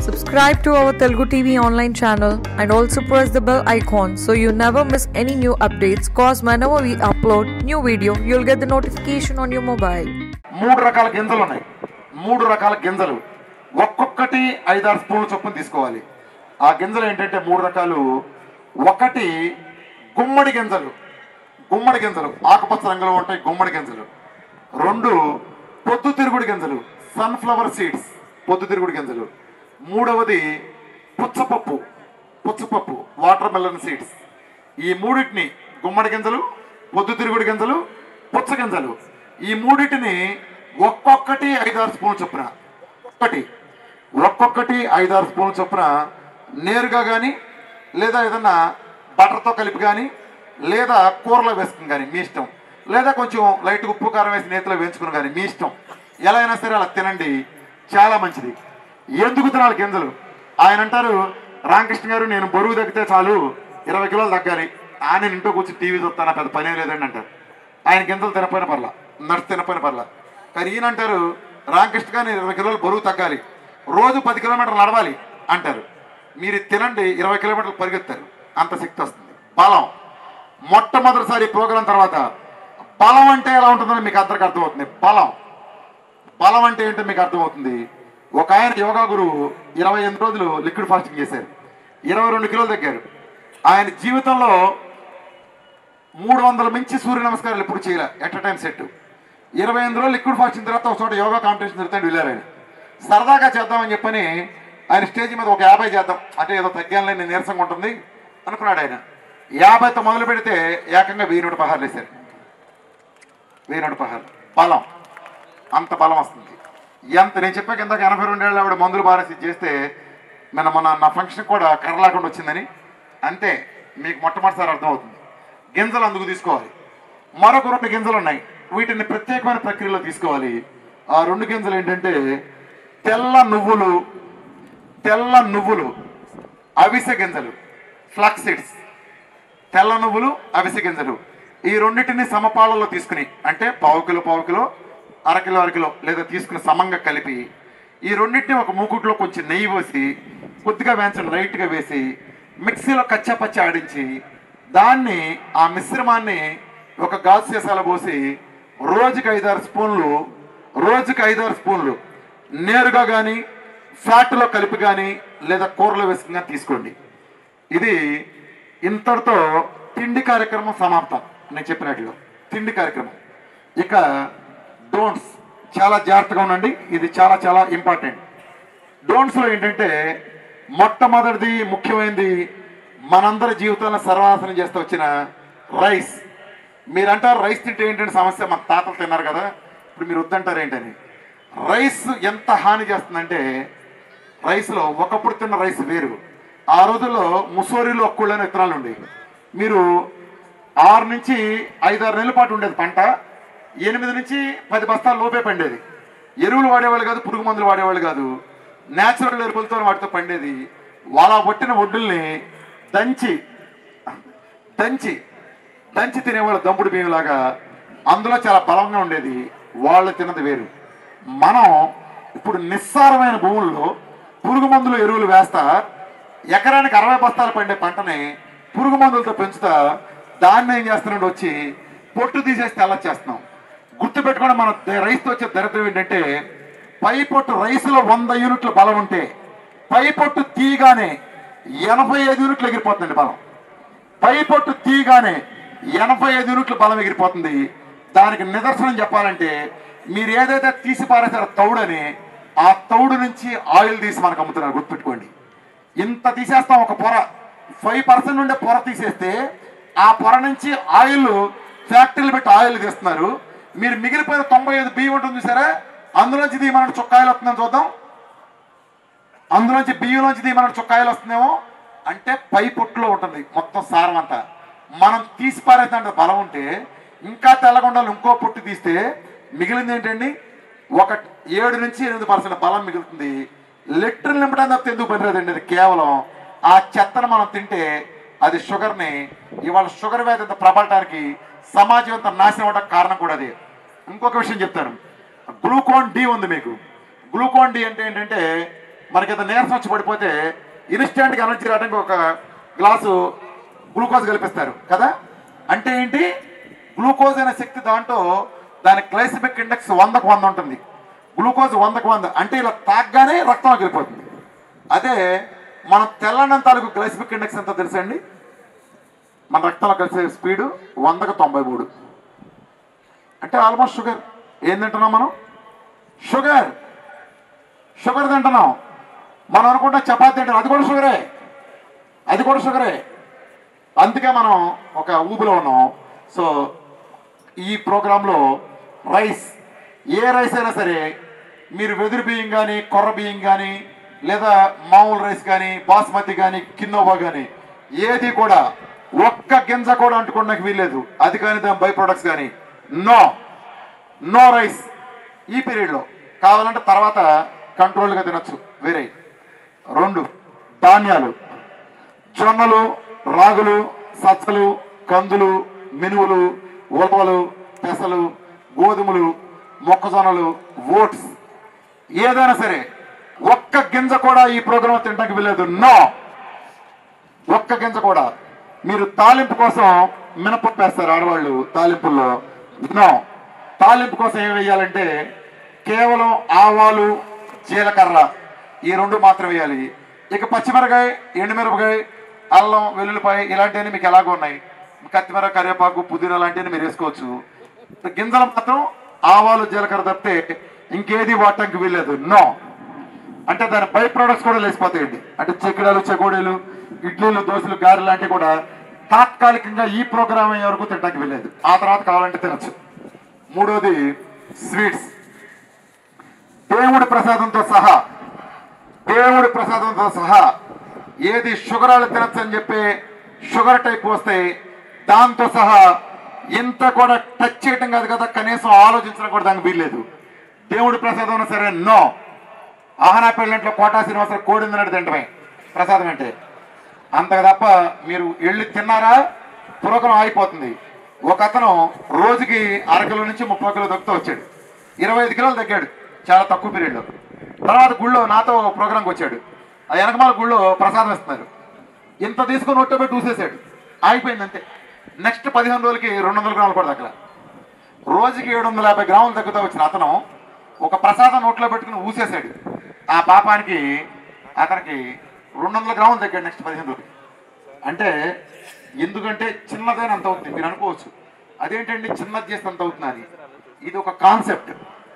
Subscribe to our Telugu TV online channel and also press the bell icon so you never miss any new updates. Cause whenever we upload new video, you'll get the notification on your mobile. మూడు రకాల గింజలు ఉన్నాయి మూడు రకాల గింజలు ఒక్కొక్కటి ఐదారు స్పూన్ల చొప్పున తీసుకోవాలి ఆ గింజలు ఏంటంటే మూడు రకాలు ఒకటి గుమ్మడి గింజలు గుమ్మడి గింజలు ఆకుపచ్చ రంగులో ఉంటాయి గుమ్మడి గింజలు రెండు పొద్దుతిరుగుడు గింజలు సన్ఫ్లవర్ సీడ్స్ పొద్దుతిరుగుడు గింజలు మూడవది పుచ్చపప్పు పుచ్చపప్పు వాటర్ మెలన్ సీడ్స్ ఈ మూడింటిని గుమ్మడి గింజలు పొద్దుతిరుగుడు గింజలు పుచ్చ గింజలు ఈ మూడింటిని ఒక్కొక్కటి ఐదారు స్పూన్లు చొప్పున ఒక్కటి ఒక్కొక్కటి ఐదారు స్పూన్ల చొప్పున నేరుగా కానీ లేదా ఏదన్నా బటర్తో కలిపి కానీ లేదా కూరలో వేసుకుని కానీ మీ ఇష్టం లేదా కొంచెం లైట్ ఉప్పు కారం వేసి నేతిలో వేయించుకుని కానీ మీ ఇష్టం ఎలా అయినా సరే అలా తినండి చాలా మంచిది ఎందుకు తినాలి గింజలు ఆయన అంటారు రామకృష్ణ గారు నేను బరువు తగ్గితే చాలు ఇరవై కిలోలు తగ్గాలి ఆయన ఇంట్లో కూర్చొని టీవీ చూస్తాను పెద్ద పని ఏం లేదండి అంటారు ఆయన గింజలు తినపోయిన పర్లా నట్స్ తినపోయిన పర్లా కానీ ఈయన అంటారు రామకృష్ణ గారు నేను ఇరవై కిలోలు బరువు తగ్గాలి రోజు పది కిలోమీటర్లు నడవాలి అంటారు మీరు ఇది తినండి ఇరవై కిలోమీటర్లు పరిగెత్తారు అంత శక్తి వస్తుంది బలం మొట్టమొదటిసారి ప్రోగ్రాం తర్వాత బలం అంటే ఎలా ఉంటుందని మీకు అందరికి అర్థమవుతుంది బలం బలం అంటే ఏంటో మీకు అర్థమవుతుంది ఒక ఆయన యోగా గురువు ఇరవై ఎనిమిది రోజులు లిక్విడ్ ఫాస్టింగ్ చేశారు ఇరవై రెండు కిలోలు తగ్గారు ఆయన జీవితంలో మూడు వందల మించి సూర్య నమస్కారాలు ఎప్పుడు చేయలే ఎట్ టైం సెట్ ఇరవై ఎనిమిది రోజులు లిక్విడ్ ఫాస్టింగ్ తర్వాత ఒక చోట యోగా కాంపిటీషన్ జరుగుతాడు వెళ్ళారు ఆయన సరదాగా చేద్దామని చెప్పని ఆయన స్టేజ్ మీద ఒక యాభై చేద్దాం అంటే ఏదో తగ్గాలని నేను నీరసంగా ఉంటుంది అనుకున్నాడు ఆయన యాభైతో మొదలు పెడితే ఏకంగా వెయ్యి నూట పహార్లు వేశారు వెయ్యి నూట పహార్లు బలం అంత బలం వస్తుంది ఎంత నేను చెప్పాక ఇందాక ఎనభై రెండేళ్ళు ఆవిడ మందులు బారేసి చేస్తే మన మన నా ఫంక్షన్ కూడా కర్రలాకుండా వచ్చిందని అంతే మీకు మొట్టమొదటిసారి అర్థమవుతుంది గింజలు అందుకు తీసుకోవాలి మరొక రెండు గింజలు ఉన్నాయి వీటిని ప్రత్యేకమైన ప్రక్రియలో తీసుకోవాలి ఆ రెండు గింజలు ఏంటంటే తెల్ల నువ్వులు తెల్ల నువ్వులు అవిసె గింజలు ఫ్లాక్సీడ్స్ తెల్ల నువ్వులు అవిసె గింజలు ఈ రెండింటిని సమపాలలో తీసుకుని అంటే పావు కిలో పావు కిలో అరకిలో అరకిలో లేదా తీసుకుని సమంగా కలిపి ఈ రెండింటిని ఒక మూకుట్లో కొంచెం నెయ్యి పోసి కొద్దిగా వేయించడం లైట్గా వేసి మిక్సీలో కచ్చాపచ్చి ఆడించి దాన్ని ఆ మిశ్రమాన్ని ఒక గాజు సీసాలో పోసి రోజుకి ఐదారు స్పూన్లు రోజుకి ఐదారు స్పూన్లు నేరుగా కానీ ఫ్యాట్లో కలిపి కానీ లేదా కూరలో వేసుకుని కానీ తీసుకోండి ఇది ఇంతటితో తిండి కార్యక్రమం సమాప్తం నేను చెప్పినట్లు తిండి కార్యక్రమం ఇక డోంట్స్ చాలా జాగ్రత్తగా ఉండండి ఇది చాలా చాలా ఇంపార్టెంట్ డోంట్స్లో ఏంటంటే మొట్టమొదటిది ముఖ్యమైనది మనందరి జీవితంలో సర్వనాశనం చేస్తూ వచ్చిన రైస్ మీరంటారు రైస్ తింటే ఏంటంటే సమస్య మన తాతలు తిన్నారు కదా ఇప్పుడు మీరు వద్దంటారు ఏంటని రైస్ ఎంత హాని చేస్తుందంటే రైస్లో ఒకప్పుడు తిన్న రైస్ వేరు ఆ రోజుల్లో ముసోరీలో ఒక్కళ్ళని విత్తనాలు ఉండేవి మీరు ఆరు నుంచి ఐదారు నెలల పాటు ఉండేది పంట ఎనిమిది నుంచి పది బస్తాల లోపే పండేది ఎరువులు వాడేవాళ్ళు కాదు పురుగు మందులు వాడేవాళ్ళు కాదు న్యాచురల్ ఎరువులతో వాటితో పండేది వాళ్ళ పట్టిన ఒడ్డుల్ని దంచి దంచి దంచి తినేవాళ్ళు దంపుడు బియ్యంలాగా అందులో చాలా బలంగా ఉండేది వాళ్ళు తిన్నది వేరు మనం ఇప్పుడు నిస్సారమైన భూముల్లో పురుగు మందులు ఎరువులు వేస్తా ఎకరానికి అరవై బస్తాలు పండే పంటని పురుగు మందులతో పెంచుతా దాన్ని ఏం చేస్తున్నాడు వచ్చి పొట్టు తీసేసి తెల్లచ్చేస్తున్నాం గుర్తుపెట్టుకోండి మన ద- రైస్తో వచ్చే దరిద్రం ఏంటంటే పై పొట్టు రైస్లో వంద యూనిట్ల బలం ఉంటే పై పొట్టు తీగానే ఎనభై ఐదు యూనిట్లు ఎగిరిపోతుందండి బలం పై పొట్టు తీగానే ఎనభై ఐదు యూనిట్ల బలం ఎగిరిపోతుంది దానికి నిదర్శనం చెప్పాలంటే మీరు ఏదైతే తీసి పారేసారో తౌడని ఆ తౌడు నుంచి ఆయిల్ తీసి మనకు అమ్ముతున్నారు గుర్తుపెట్టుకోండి ఇంత తీసేస్తాం ఒక పొర ఫైవ్ పర్సెంట్ ఉండే పొర తీసేస్తే ఆ పొర నుంచి ఆయిల్ ఫ్యాక్టరీలు పెట్టి ఆయిల్ తీస్తున్నారు మీరు మిగిలిపోయిన తొంభై ఐదు బియ్యం ఉంటుంది చూసారా అందులోంచి తీయమన్నట్టు చొక్కాయలు వస్తుందని చూద్దాం అందులోంచి బియ్యంలోంచి తీయమన్నట్టు చొక్కాయలు వస్తుందేమో అంటే పై పొట్టులో ఉంటుంది మొత్తం సారం అంతా మనం తీసి పారేదంటే బలం ఉంటే ఇంకా తెల్లగొండలు ఇంకో పొట్టు తీస్తే మిగిలింది ఏంటండి ఒక ఏడు నుంచి ఎనిమిది పర్సెంట్ బలం మిగులుతుంది లిటర్ నింపడం తప్పితే ఎందుకు పనిలేదండి అది కేవలం ఆ చెత్తను మనం తింటే అది షుగర్ని ఇవాళ షుగర్ వ్యాధి అంత ప్రబలటానికి సమాజం అంత నాశనం అవడానికి కారణం కూడా అదే ఇంకొక విషయం చెప్తాను గ్లూకోన్ డి ఉంది మీకు గ్లూకోన్ డి అంటే ఏంటంటే మనకి ఏదో నీరసం వచ్చి పడిపోతే ఇన్స్టెంట్గా ఎనర్జీ రావడానికి ఒక గ్లాసు గ్లూకోజ్ కల్పిస్తారు కదా అంటే ఏంటి గ్లూకోజ్ అనే శక్తి దాంట్లో దాని గ్లైసిమిక్ ఇండెక్స్ వందకు వంద ఉంటుంది గ్లూకోజ్ వందకు వంద అంటే ఇలా తాగ్గానే రక్తంలోకి వెళ్ళిపోతుంది అదే మనం తెల్లన్నం తాలూకు గ్లైసిమిక్ ఇండెక్స్ ఎంత తెలుసండి మన రక్తంలో కలిసే స్పీడు వందకు తొంభై మూడు అంటే ఆల్మోస్ట్ షుగర్ ఏం తింటున్నాం మనం షుగర్ షుగర్ తింటున్నాం మనం అనుకుంటే చపాతీ తింటాం అది కూడా షుగరే అది కూడా షుగరే అందుకే మనం ఒక ఊబిలో ఉన్నాం సో ఈ ప్రోగ్రాంలో రైస్ ఏ రైస్ అయినా సరే మీరు వెదురు బియ్యం కానీ కొర్ర బియ్యం కానీ లేదా మామూలు రైస్ కానీ బాస్మతి కానీ కిన్నోవా కానీ ఏది కూడా ఒక్క గింజ కూడా అంటుకోవడానికి వీల్లేదు అది కానీ దాని బై ప్రొడక్ట్స్ కానీ నో నో రైస్ ఈ పీరియడ్లో కావాలంటే తర్వాత కంట్రోల్గా తినొచ్చు వేరే రెండు ధాన్యాలు జొన్నలు రాగులు సజ్జలు కందులు మినువులు ఉలవలు పెసలు గోధుమలు మొక్కజొన్నలు ఓట్స్ ఏదైనా సరే ఒక్క గింజ కూడా ఈ ప్రోగ్రాం తినడానికి వెళ్ళలేదు నో ఒక్క గింజ కూడా మీరు తాలింపు కోసం మినపప్పు వేస్తారు ఆడవాళ్ళు తాలింపుల్లో నో తాలింపు కోసం ఏం వేయాలంటే కేవలం ఆవాలు జీలకర్ర ఈ రెండు మాత్రం వేయాలి ఇక పచ్చిమిరకాయ ఎండుమిరపకాయ అల్లం వెల్లుల్లిపాయ ఇలాంటివన్నీ మీకు ఎలాగో ఉన్నాయి కత్తిమిర కరివేపాకు పుదీనా లాంటివన్నీ మీరు వేసుకోవచ్చు గింజలు మాత్రం ఆవాలు జీలకర్ర తప్పితే ఇంకేది వాడటానికి వీల్లేదు నో అంటే దాని బై ప్రొడక్ట్స్ కూడా లేచిపోతాయండి అంటే చెక్కడాలు చెకోడీలు ఇడ్లీలు దోశలు గారెలు లాంటివి కూడా తాత్కాలికంగా ఈ ప్రోగ్రామ్ అయ్యే వరకు తినడానికి వెళ్ళలేదు ఆ తర్వాత కావాలంటే తినచ్చు మూడోది స్వీట్స్ దేవుడి ప్రసాదంతో సహా దేవుడి ప్రసాదంతో సహా ఏది షుగరాలు తినచ్చు అని చెప్పి షుగర్ టైప్ వస్తే దాంతో సహా ఇంత కూడా టచ్ చేయటం కాదు కదా కనీసం ఆలోచించడం కూడా దానికి వీల్లేదు దేవుడి ప్రసాదం సరే నో ఆహనా పెళ్ళంట్లో కోటా శ్రీనివాసరావు కోడిందన్నట్టు తింటమే ప్రసాదం అంటే అంతకు తప్ప మీరు వెళ్ళి తిన్నారా ప్రోగ్రాం ఆగిపోతుంది ఒక అతను రోజుకి అరకిలో నుంచి ముప్పై కిలో తగ్గుతూ వచ్చాడు ఇరవై ఐదు కిలోలు తగ్గాడు చాలా తక్కువ పీరియడ్లో తర్వాత గుళ్ళో నాతో ప్రోగ్రాంకి వచ్చాడు ఆ వెనకమాల గుళ్ళో ప్రసాదం ఇస్తున్నారు ఇంత తీసుకొని ఒట్టో పెట్టి చూసేసాడు ఆగిపోయింది అంతే నెక్స్ట్ పదిహేను రోజులకి రెండు వందల గ్రాములు కూడా తగ్గల రోజుకి ఏడు వందల యాభై గ్రాములు తగ్గుతూ వచ్చిన అతను ఒక ప్రసాదం నోట్లో పెట్టుకుని ఊసేశాడు ఆ పాపానికి అతనికి రెండు వందల గ్రాములు తగ్గాడు నెక్స్ట్ పదిహేను రోజులకి అంటే ఎందుకంటే చిన్నదైన అంత అవుతుంది మీరు అనుకోవచ్చు అదేంటండి చిన్నది చేస్తే అంత అవుతుంది అని ఇది ఒక కాన్సెప్ట్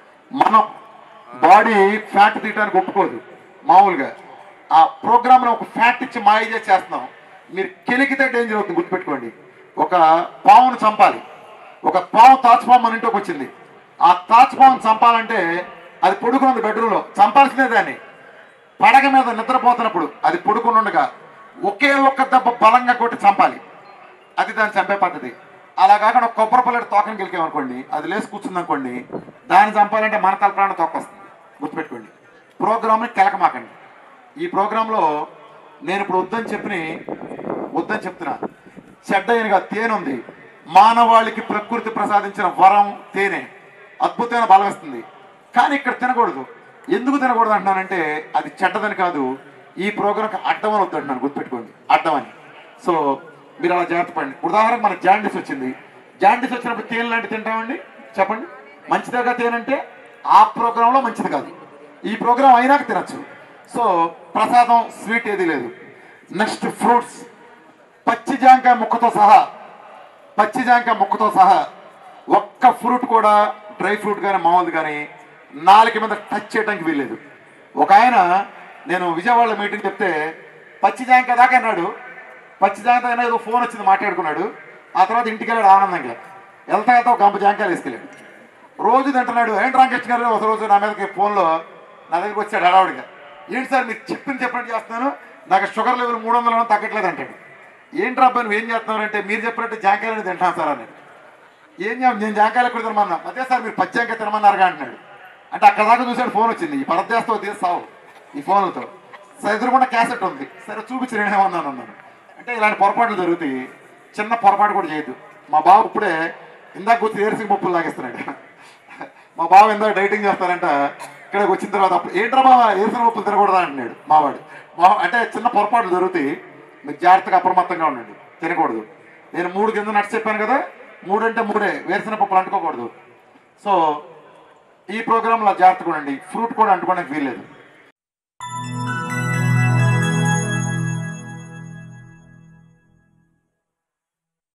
మనం బాడీ ఫ్యాట్ తీయడానికి ఒప్పుకోదు మామూలుగా ఆ ప్రోగ్రామ్లో ఒక ఫ్యాట్ ఇచ్చి మాయ చేసి చేస్తున్నాం మీరు కెలికితే డేంజర్ అవుతుంది గుర్తుపెట్టుకోండి ఒక పావును చంపాలి ఒక పావు తాచుపాము మన ఇంటికి వచ్చింది ఆ తాచుపామును చంపాలంటే అది పడుకున్నది బెడ్రూమ్లో చంపాల్సిందే దాన్ని పడగ మీద నిద్రపోతున్నప్పుడు అది పడుకుని ఉండగా ఒకే ఒక్క దెబ్బ బలంగా కొట్టి చంపాలి అది దాన్ని చంపే పద్ధతి అలా కాకుండా ఒక కొబ్బరి పల్లెడు తోకని గెలికామనుకోండి అది లేచి కూర్చుంది అనుకోండి దాన్ని చంపాలంటే మన తలప్రాణ తోక వస్తుంది గుర్తుపెట్టుకోండి ప్రోగ్రామ్ని కెలకమాకండి ఈ ప్రోగ్రాంలో నేను ఇప్పుడు వద్దని చెప్పిన వద్దని చెప్తున్నా చెడ్డ అయినగా తేనె ఉంది మానవాళికి ప్రకృతి ప్రసాదించిన వరం తేనె అద్భుతమైన బలం ఇస్తుంది కానీ ఇక్కడ తినకూడదు ఎందుకు తినకూడదు అంటున్నానంటే అది చెడ్డదని కాదు ఈ ప్రోగ్రాంకి అడ్డం అని వద్దు అంటున్నాను గుర్తుపెట్టుకోండి అడ్డం అని సో మీరు అలా జాగ్రత్త పడండి ఉదాహరణకు మనకు జాండీస్ వచ్చింది జాండీస్ వచ్చినప్పుడు తేనె లాంటి తింటామండి చెప్పండి మంచిదిగా తేనంటే ఆ ప్రోగ్రాంలో మంచిది కాదు ఈ ప్రోగ్రాం అయినాక తినచ్చు సో ప్రసాదం స్వీట్ ఏది లేదు నెక్స్ట్ ఫ్రూట్స్ పచ్చి జాంకాయ ముక్కతో సహా పచ్చి జాంకాయ ముక్కతో సహా ఒక్క ఫ్రూట్ కూడా డ్రై ఫ్రూట్ కానీ మామూలు కానీ నాలుగు మీద టచ్ చేయడానికి వీల్లేదు ఒక ఆయన నేను విజయవాడలో మీటింగ్ చెప్తే పచ్చి జాంకాయ దాకా అన్నాడు పచ్చి జాంకాయ అయినా ఏదో ఫోన్ వచ్చింది మాట్లాడుకున్నాడు ఆ తర్వాత ఇంటికి వెళ్ళాడు ఆనందంగా వెళ్తా వెళ్తా ఒక గంప జాంకాయలు వేసుకెళ్ళాడు రోజు తింటున్నాడు ఏంటి రామకృష్ణ గారు ఒక రోజు నా మీదకి ఫోన్లో నా దగ్గరికి వచ్చాడు హడావుడిగా ఏంటి సార్ మీరు చెప్పింది చెప్పినట్టు చేస్తున్నాను నాకు షుగర్ లెవెల్ మూడు వందల తగ్గట్లేదు అంటాడు ఏంటి అబ్బాయి నువ్వు ఏం చేస్తున్నావు అంటే మీరు చెప్పినట్టు జాంకాయలు తింటాను సార్ అని ఏం చేయం నేను జాంకాయలు ఎక్కడ తినమన్నా అదే సార్ మీరు పచ్చి జాంకాయ తినమన్నారుగా అంటున్నాడు అంటే అక్కడ దాకా చూసాడు ఫోన్ వచ్చింది ఈ పరదేశతో తీస్తావు ఈ ఫోన్లతో సరే ఎదురుకుండా క్యాసెట్ ఉంది సరే చూపించి నేనేమన్నాను అన్నాను అంటే ఇలాంటి పొరపాట్లు జరుగుతాయి చిన్న పొరపాటు కూడా చేయొద్దు మా బాబు ఇప్పుడే ఇందాక కూర్చి ఏరసింగ్ పప్పులు లాగేస్తున్నాడు మా బాబు ఇందాక డైటింగ్ చేస్తారంట ఇక్కడికి వచ్చిన తర్వాత అప్పుడు ఏంట్రా బావ ఏసిన పప్పులు తినకూడదా అంటున్నాడు మావాడు మా అంటే చిన్న పొరపాట్లు జరుగుతాయి మీరు జాగ్రత్తగా అప్రమత్తంగా ఉండండి తినకూడదు నేను మూడు కింద నట్స్ చెప్పాను కదా మూడు అంటే మూడే వేరుసిన పప్పులు అంటుకోకూడదు సో ఈ ప్రోగ్రాంలో జాగ్రత్తగా ఉండండి ఫ్రూట్ కూడా అంటుకోవడానికి వీల్లేదు